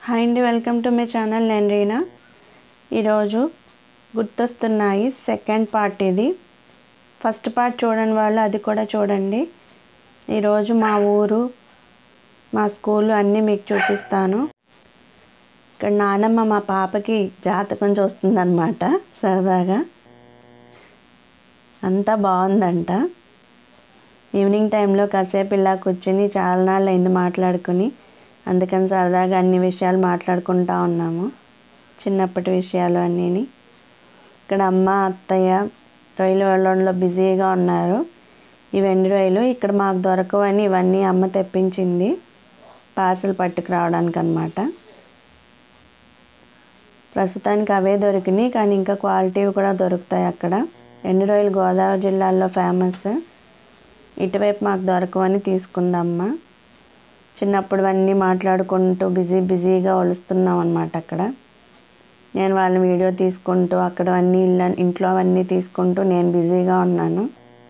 hi అండి welcome to my channel నేను రీనా ఈరోజు గుర్తొస్తున్నాయి సెకండ్ పార్ట్ ఇది ఫస్ట్ పార్ట్ చూడని వాళ్ళు అది కూడా చూడండి ఈరోజు మా ఊరు మా స్కూలు అన్నీ మీకు చూపిస్తాను ఇక్కడ నానమ్మ మా పాపకి జాతకం చూస్తుందన్నమాట సరదాగా అంతా బాగుందంట ఈవినింగ్ టైంలో కాసేపు ఇలా కూర్చుని చాలా నాళ్ళు అయింది మాట్లాడుకుని అందుకని సరదాగా అన్ని విషయాలు మాట్లాడుకుంటా ఉన్నాము చిన్నప్పటి విషయాలు అన్నీని ఇక్కడ అమ్మ అత్తయ్య రొయ్యల వెళ్ళడంలో బిజీగా ఉన్నారు ఈ వెండి రొయ్యలు ఇక్కడ మాకు దొరకవని ఇవన్నీ అమ్మ తెప్పించింది పార్సల్ పట్టుకురావడానికి అనమాట ప్రస్తుతానికి అవే దొరికినాయి కానీ ఇంకా క్వాలిటీవి కూడా దొరుకుతాయి అక్కడ ఎండు రొయ్యలు గోదావరి జిల్లాలో ఫేమస్ ఇటువైపు మాకు దొరకవని తీసుకుందమ్మ చిన్నప్పుడు అన్నీ మాట్లాడుకుంటూ బిజీ బిజీగా ఒలుస్తున్నాం అనమాట అక్కడ నేను వాళ్ళ వీడియో తీసుకుంటూ అక్కడ అన్నీ ఇళ్ళ ఇంట్లో అవన్నీ తీసుకుంటూ నేను బిజీగా ఉన్నాను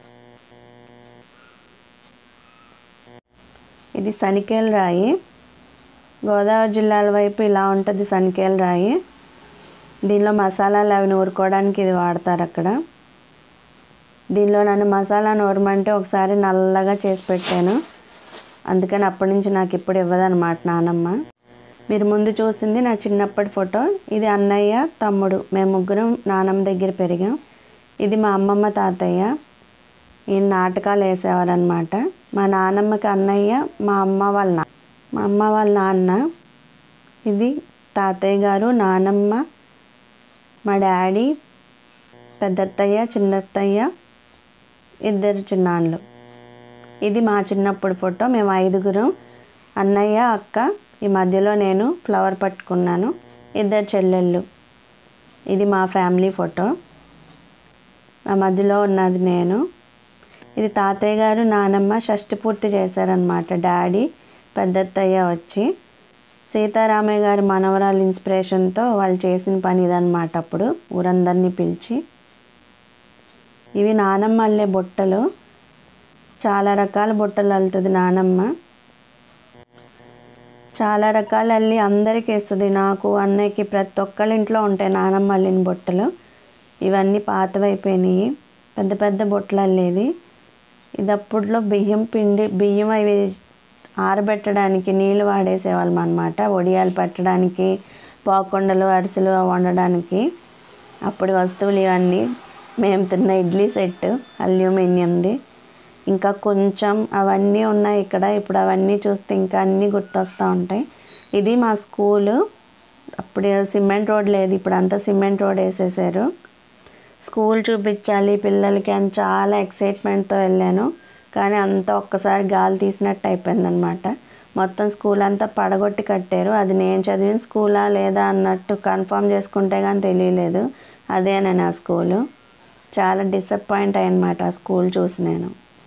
ఇది సనికేల రాయి గోదావరి జిల్లాల వైపు ఇలా ఉంటుంది సనికేల రాయి దీనిలో మసాలాలు అవి నూరుకోవడానికి ఇది వాడతారు అక్కడ దీనిలో నన్ను మసాలా నూరమంటే ఒకసారి నల్లగా చేసి పెట్టాను అందుకని అప్పటి నుంచి నాకు ఇప్పుడు ఇవ్వదన్నమాట నానమ్మ మీరు ముందు చూసింది నా చిన్నప్పటి ఫోటో ఇది అన్నయ్య తమ్ముడు మేము ముగ్గురం నానమ్మ దగ్గర పెరిగాం ఇది మా అమ్మమ్మ తాతయ్య ఈయన నాటకాలు వేసేవారనమాట మా నానమ్మకి అన్నయ్య మా అమ్మ వాళ్ళ నా మా అమ్మ వాళ్ళ నాన్న ఇది తాతయ్య గారు నానమ్మ మా డాడీ పెద్దత్తయ్య చిన్నత్తయ్య ఇద్దరు చిన్నాన్నలు ఇది మా చిన్నప్పుడు ఫోటో మేము ఐదుగురం అన్నయ్య అక్క ఈ మధ్యలో నేను ఫ్లవర్ పట్టుకున్నాను ఇద్దరు చెల్లెళ్ళు ఇది మా ఫ్యామిలీ ఫోటో ఆ మధ్యలో ఉన్నది నేను ఇది తాతయ్య గారు నానమ్మ షష్టి పూర్తి చేశారనమాట డాడీ పెద్దత్తయ్య వచ్చి సీతారామయ్య గారి మనవరాలు ఇన్స్పిరేషన్తో వాళ్ళు చేసిన పని ఇదనమాట అప్పుడు ఊరందరినీ పిలిచి ఇవి నానమ్మ అల్లే బుట్టలు చాలా రకాల బుట్టలు అల్లుతుంది నానమ్మ చాలా రకాల అల్లి అందరికీ వేస్తుంది నాకు అన్నయ్యకి ప్రతి ఒక్కళ్ళ ఇంట్లో ఉంటాయి నానమ్మ అల్లిన బుట్టలు ఇవన్నీ పాతవైపోయినాయి పెద్ద పెద్ద బుట్టలు అల్లేది ఇది అప్పట్లో బియ్యం పిండి బియ్యం అవి ఆరబెట్టడానికి నీళ్ళు వాడేసేవాళ్ళం అనమాట వడియాలు పెట్టడానికి పాకుండలు అరిసెలు వండడానికి అప్పుడు వస్తువులు ఇవన్నీ మేము తిన్న ఇడ్లీ సెట్ అల్యూమినియంది ఇంకా కొంచెం అవన్నీ ఉన్నాయి ఇక్కడ ఇప్పుడు అవన్నీ చూస్తే ఇంకా అన్నీ గుర్తొస్తూ ఉంటాయి ఇది మా స్కూలు అప్పుడు సిమెంట్ రోడ్ లేదు ఇప్పుడు అంతా సిమెంట్ రోడ్ వేసేసారు స్కూల్ చూపించాలి పిల్లలకి అని చాలా ఎక్సైట్మెంట్తో వెళ్ళాను కానీ అంతా ఒక్కసారి గాలి తీసినట్టు అయిపోయిందనమాట మొత్తం స్కూల్ అంతా పడగొట్టి కట్టారు అది నేను చదివిన స్కూలా లేదా అన్నట్టు కన్ఫర్మ్ చేసుకుంటే కానీ తెలియలేదు అదేనని ఆ స్కూలు చాలా డిసప్పాయింట్ అయ్యనమాట ఆ స్కూల్ చూసి నేను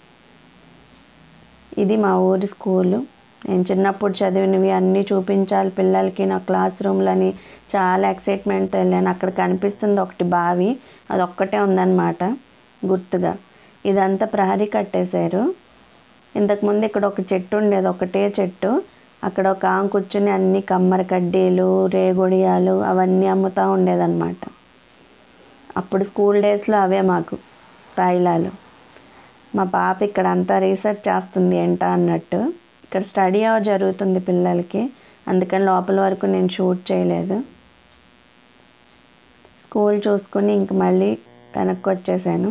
ఇది మా ఊరి స్కూలు నేను చిన్నప్పుడు చదివినవి అన్నీ చూపించాలి పిల్లలకి నా క్లాస్ రూమ్లని చాలా ఎక్సైట్మెంట్తో వెళ్ళాను అక్కడ కనిపిస్తుంది ఒకటి బావి అది ఒక్కటే ఉందన్నమాట గుర్తుగా ఇదంతా ప్రహరీ కట్టేశారు ఇంతకుముందు ఇక్కడ ఒక చెట్టు ఉండేది ఒకటే చెట్టు అక్కడ ఒక ఆమె కూర్చుని అన్ని కమ్మర కడ్డీలు రేగుడియాలు అవన్నీ అమ్ముతూ ఉండేదన్నమాట అప్పుడు స్కూల్ డేస్లో అవే మాకు తాయిలాలు మా పాప ఇక్కడ అంతా రీసెర్చ్ చేస్తుంది ఏంట అన్నట్టు ఇక్కడ స్టడీ అవర్ జరుగుతుంది పిల్లలకి అందుకని లోపల వరకు నేను షూట్ చేయలేదు స్కూల్ చూసుకుని ఇంక మళ్ళీ వెనక్కి వచ్చేసాను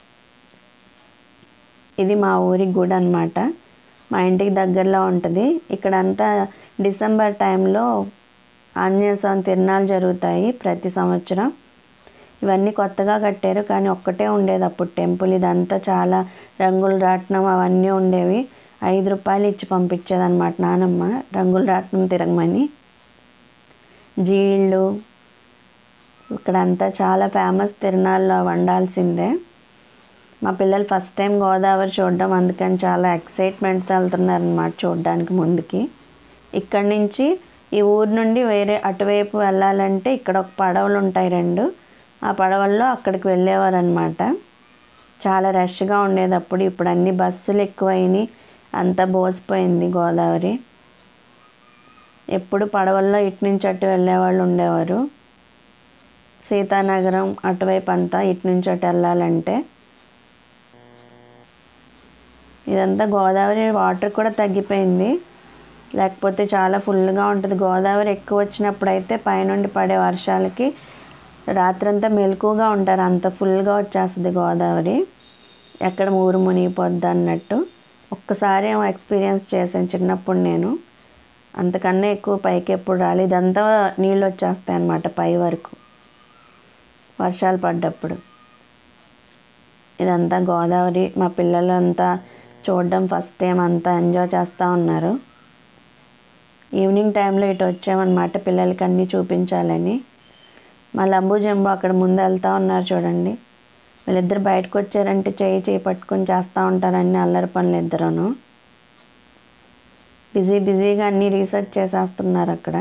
ఇది మా ఊరి గుడి అనమాట మా ఇంటికి దగ్గరలో ఉంటుంది ఇక్కడంతా డిసెంబర్ టైంలో ఆంజనేయ స్వామి తిరునాళ్ళు జరుగుతాయి ప్రతి సంవత్సరం ఇవన్నీ కొత్తగా కట్టారు కానీ ఒక్కటే ఉండేది అప్పుడు టెంపుల్ ఇదంతా చాలా రంగుల రాట్నం అవన్నీ ఉండేవి ఐదు రూపాయలు ఇచ్చి పంపించేదన్నమాట నానమ్మ రంగుల రాట్నం తిరగమని జీళ్ళు ఇక్కడంతా చాలా ఫేమస్ తిరునాళ్ళు వండాల్సిందే మా పిల్లలు ఫస్ట్ టైం గోదావరి చూడడం అందుకని చాలా ఎక్సైట్మెంట్తో వెళ్తున్నారనమాట చూడడానికి ముందుకి ఇక్కడి నుంచి ఈ ఊరు నుండి వేరే అటువైపు వెళ్ళాలంటే ఇక్కడ ఒక పడవలు ఉంటాయి రెండు ఆ పడవల్లో అక్కడికి వెళ్ళేవారు అనమాట చాలా రష్గా ఉండేది అప్పుడు ఇప్పుడు అన్ని బస్సులు ఎక్కువైనాయి అంతా బోసిపోయింది గోదావరి ఎప్పుడు పడవల్లో ఇటు నుంచి అటు వెళ్ళేవాళ్ళు ఉండేవారు సీతానగరం అటువైపు అంతా ఇటు నుంచి అటు వెళ్ళాలంటే ఇదంతా గోదావరి వాటర్ కూడా తగ్గిపోయింది లేకపోతే చాలా ఫుల్గా ఉంటుంది గోదావరి ఎక్కువ వచ్చినప్పుడు అయితే పైనుండి పడే వర్షాలకి రాత్రంతా మెలకుగా ఉంటారు అంత ఫుల్గా వచ్చేస్తుంది గోదావరి ఎక్కడ ఊరు మునిగిపోద్ది అన్నట్టు ఒక్కసారి ఏమో ఎక్స్పీరియన్స్ చేశాను చిన్నప్పుడు నేను అంతకన్నా ఎక్కువ పైకి ఎప్పుడు రాలేదు ఇదంతా నీళ్ళు వచ్చేస్తాయి అన్నమాట పై వరకు వర్షాలు పడ్డప్పుడు ఇదంతా గోదావరి మా పిల్లలు అంతా చూడడం ఫస్ట్ టైం అంతా ఎంజాయ్ చేస్తూ ఉన్నారు ఈవినింగ్ టైంలో ఇటు వచ్చామన్నమాట పిల్లలకి అన్నీ చూపించాలని మా లంబు జంబు అక్కడ ముందు వెళ్తూ ఉన్నారు చూడండి వీళ్ళిద్దరు బయటకు వచ్చారంటే చేయి చేయి పట్టుకొని చేస్తూ ఉంటారని అల్లరి పనులు ఇద్దరును బిజీ బిజీగా అన్నీ రీసెర్చ్ చేసేస్తున్నారు అక్కడ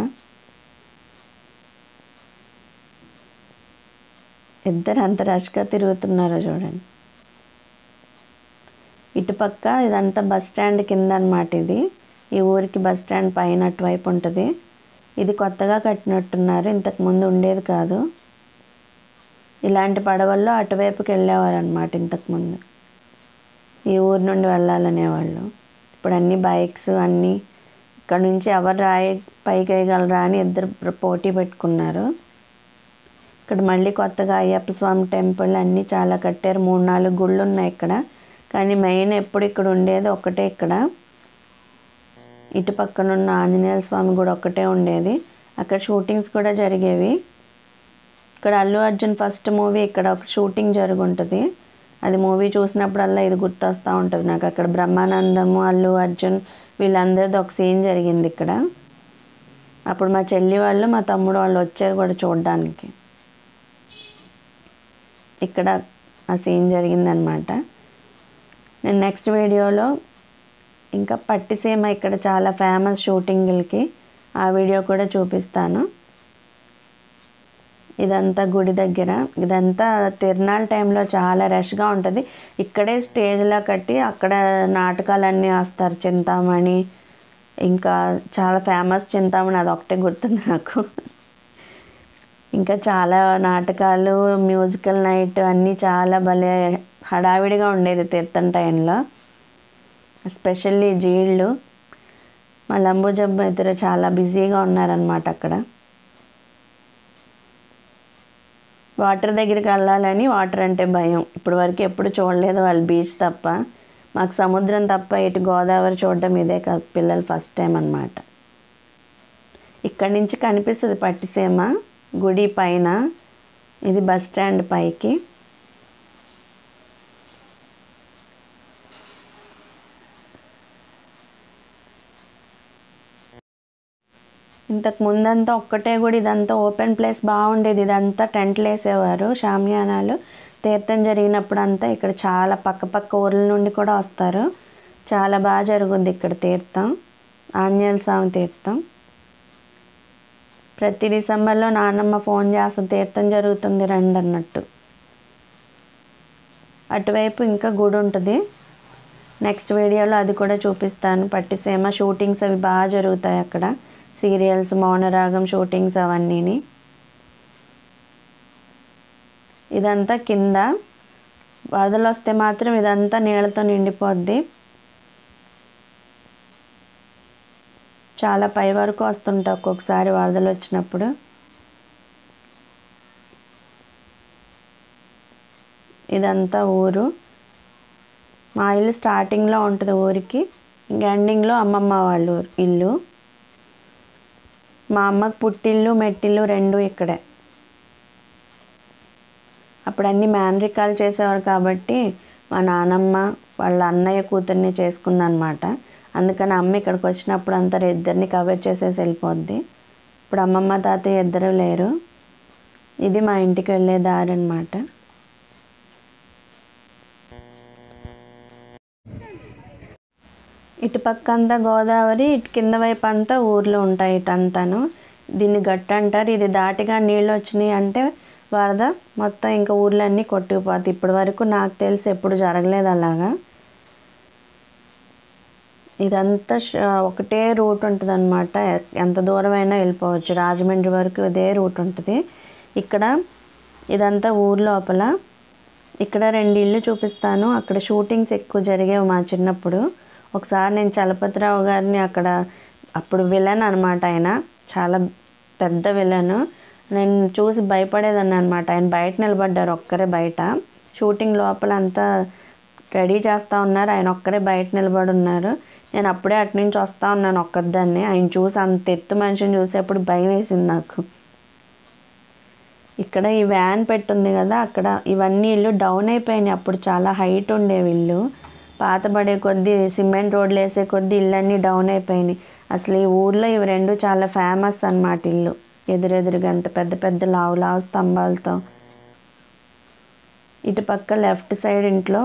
ఇద్దరు అంత రష్గా తిరుగుతున్నారో చూడండి ఇటుపక్క ఇదంతా బస్ స్టాండ్ కింద అనమాట ఇది ఈ ఊరికి బస్ స్టాండ్ పైన అటువైపు ఉంటుంది ఇది కొత్తగా కట్టినట్టున్నారు ఇంతకు ముందు ఉండేది కాదు ఇలాంటి పడవల్లో అటువైపుకి వెళ్ళేవారు అనమాట ఇంతకుముందు ఈ ఊరు నుండి వెళ్ళాలనేవాళ్ళు ఇప్పుడు అన్ని బైక్స్ అన్నీ ఇక్కడ నుంచి ఎవరు రాయి పైకి వేయగలరా అని ఇద్దరు పోటీ పెట్టుకున్నారు ఇక్కడ మళ్ళీ కొత్తగా అయ్యప్ప స్వామి టెంపుల్ అన్నీ చాలా కట్టారు మూడు నాలుగు గుళ్ళు ఉన్నాయి ఇక్కడ కానీ మెయిన్ ఎప్పుడు ఇక్కడ ఉండేది ఒకటే ఇక్కడ ఇటు పక్కన ఉన్న ఆంజనేయ స్వామి కూడా ఒక్కటే ఉండేది అక్కడ షూటింగ్స్ కూడా జరిగేవి ఇక్కడ అల్లు అర్జున్ ఫస్ట్ మూవీ ఇక్కడ ఒక షూటింగ్ జరుగుంటుంది అది మూవీ చూసినప్పుడల్లా ఇది గుర్తొస్తూ ఉంటుంది నాకు అక్కడ బ్రహ్మానందము అల్లు అర్జున్ వీళ్ళందరిది ఒక సీన్ జరిగింది ఇక్కడ అప్పుడు మా చెల్లి వాళ్ళు మా తమ్ముడు వాళ్ళు వచ్చారు కూడా చూడడానికి ఇక్కడ ఆ సీన్ జరిగిందనమాట నేను నెక్స్ట్ వీడియోలో ఇంకా పట్టిసీమ ఇక్కడ చాలా ఫేమస్ షూటింగ్లకి ఆ వీడియో కూడా చూపిస్తాను ఇదంతా గుడి దగ్గర ఇదంతా తిరునాళ్ళ టైంలో చాలా రష్గా ఉంటుంది ఇక్కడే స్టేజ్లా కట్టి అక్కడ నాటకాలన్నీ వేస్తారు చింతామణి ఇంకా చాలా ఫేమస్ చింతామణి అది ఒకటే గుర్తుంది నాకు ఇంకా చాలా నాటకాలు మ్యూజికల్ నైట్ అన్నీ చాలా భలే హడావిడిగా ఉండేది తీర్థం టైంలో ఎస్పెషల్లీ జీళ్ళు మా లంబు జబ్బు ఇద్దరు చాలా బిజీగా ఉన్నారనమాట అక్కడ వాటర్ దగ్గరికి వెళ్ళాలని వాటర్ అంటే భయం ఇప్పటి వరకు ఎప్పుడు చూడలేదు వాళ్ళు బీచ్ తప్ప మాకు సముద్రం తప్ప ఇటు గోదావరి చూడడం ఇదే కాదు పిల్లలు ఫస్ట్ టైం అనమాట ఇక్కడి నుంచి కనిపిస్తుంది పట్టిసీమ గుడి పైన ఇది బస్ స్టాండ్ పైకి ఇంతకు ముందంతా ఒక్కటే గుడి ఇదంతా ఓపెన్ ప్లేస్ బాగుండేది ఇదంతా టెంట్లు వేసేవారు షామియానాలు తీర్థం జరిగినప్పుడు అంతా ఇక్కడ చాలా పక్క పక్క ఊర్ల నుండి కూడా వస్తారు చాలా బాగా జరుగుద్ది ఇక్కడ తీర్థం ఆంజనేయ స్వామి తీర్థం ప్రతి డిసెంబర్లో నాన్నమ్మ ఫోన్ చేస్తుంది తీర్థం జరుగుతుంది రండి అన్నట్టు అటువైపు ఇంకా గుడి ఉంటుంది నెక్స్ట్ వీడియోలో అది కూడా చూపిస్తాను పట్టిసీమ షూటింగ్స్ అవి బాగా జరుగుతాయి అక్కడ సీరియల్స్ మౌనరాగం షూటింగ్స్ అవన్నీని ఇదంతా కింద వరదలు వస్తే మాత్రం ఇదంతా నీళ్ళతో నిండిపోద్ది చాలా పై వరకు వస్తుంటాయి ఒక్కొక్కసారి వరదలు వచ్చినప్పుడు ఇదంతా ఊరు మా ఇల్లు స్టార్టింగ్లో ఉంటుంది ఊరికి ఇంక ఎండింగ్లో అమ్మమ్మ వాళ్ళ ఊరు ఇల్లు మా అమ్మకు పుట్టిల్లు మెట్టిల్లు రెండు ఇక్కడే అప్పుడు అన్ని మేనరికాలు చేసేవారు కాబట్టి మా నానమ్మ వాళ్ళ అన్నయ్య కూతుర్ని చేసుకుందనమాట అందుకని అమ్మ ఇక్కడికి వచ్చినప్పుడు అంతా ఇద్దరిని కవర్ చేసేసి వెళ్ళిపోద్ది ఇప్పుడు అమ్మమ్మ తాతయ్య ఇద్దరు లేరు ఇది మా ఇంటికి వెళ్ళే దారి అనమాట ఇటు పక్క అంతా గోదావరి ఇటు కింద వైపు అంతా ఊర్లు ఉంటాయి ఇటంతాను దీన్ని గట్టు అంటారు ఇది దాటిగా నీళ్ళు వచ్చినాయి అంటే వరద మొత్తం ఇంకా ఊర్లన్నీ కొట్టుకుపోతాయి ఇప్పటి వరకు నాకు తెలిసి ఎప్పుడు జరగలేదు అలాగా ఇదంతా ష- ఒకటే రూట్ ఉంటుంది అనమాట ఎంత దూరమైనా వెళ్ళిపోవచ్చు రాజమండ్రి వరకు ఇదే రూట్ ఉంటుంది ఇక్కడ ఇదంతా ఊరు లోపల ఇక్కడ రెండు ఇల్లు చూపిస్తాను అక్కడ షూటింగ్స్ ఎక్కువ జరిగేవి మా చిన్నప్పుడు ఒకసారి నేను చలపతిరావు గారిని అక్కడ అప్పుడు విలన్ అనమాట ఆయన చాలా పెద్ద విలన్ నేను చూసి భయపడేదాన్ని అనమాట ఆయన బయట నిలబడ్డారు ఒక్కరే బయట షూటింగ్ లోపల అంతా రెడీ చేస్తూ ఉన్నారు ఆయన ఒక్కరే బయట నిలబడి ఉన్నారు నేను అప్పుడే అటు నుంచి వస్తూ ఉన్నాను ఒక్కదాన్ని ఆయన చూసి అంత ఎత్తు మనిషిని చూసేప్పుడు భయం వేసింది నాకు ఇక్కడ ఈ వ్యాన్ పెట్టుంది కదా అక్కడ ఇవన్నీ ఇల్లు డౌన్ అయిపోయినాయి అప్పుడు చాలా హైట్ ఉండేవి ఇల్లు పాతబడే కొద్దీ సిమెంట్ రోడ్లు వేసే కొద్దీ ఇళ్ళన్నీ డౌన్ అయిపోయినాయి అసలు ఈ ఊర్లో ఇవి రెండు చాలా ఫేమస్ అన్నమాట ఇల్లు ఎదురెదురుగా అంత పెద్ద పెద్ద లావు లావు స్తంభాలతో ఇటు పక్క లెఫ్ట్ సైడ్ ఇంట్లో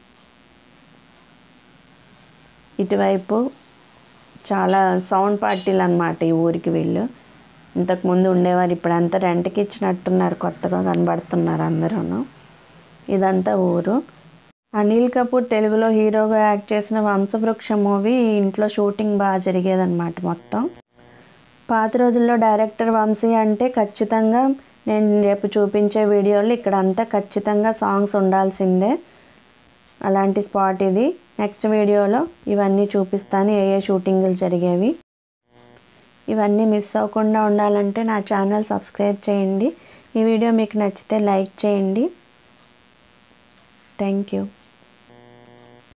ఇటువైపు చాలా సౌండ్ పార్టీలు అన్నమాట ఈ ఊరికి వీళ్ళు ఇంతకుముందు ఉండేవారు ఇప్పుడు అంతా రెంట్కి ఇచ్చినట్టున్నారు కొత్తగా కనబడుతున్నారు అందరూను ఇదంతా ఊరు అనిల్ కపూర్ తెలుగులో హీరోగా యాక్ట్ చేసిన వంశవృక్ష మూవీ ఈ ఇంట్లో షూటింగ్ బాగా జరిగేదన్నమాట మొత్తం పాత రోజుల్లో డైరెక్టర్ వంశీ అంటే ఖచ్చితంగా నేను రేపు చూపించే వీడియోలో ఇక్కడ అంతా ఖచ్చితంగా సాంగ్స్ ఉండాల్సిందే అలాంటి స్పాట్ ఇది నెక్స్ట్ వీడియోలో ఇవన్నీ చూపిస్తాను ఏ ఏ షూటింగ్లు జరిగేవి ఇవన్నీ మిస్ అవ్వకుండా ఉండాలంటే నా ఛానల్ సబ్స్క్రైబ్ చేయండి ఈ వీడియో మీకు నచ్చితే లైక్ చేయండి థ్యాంక్ యూ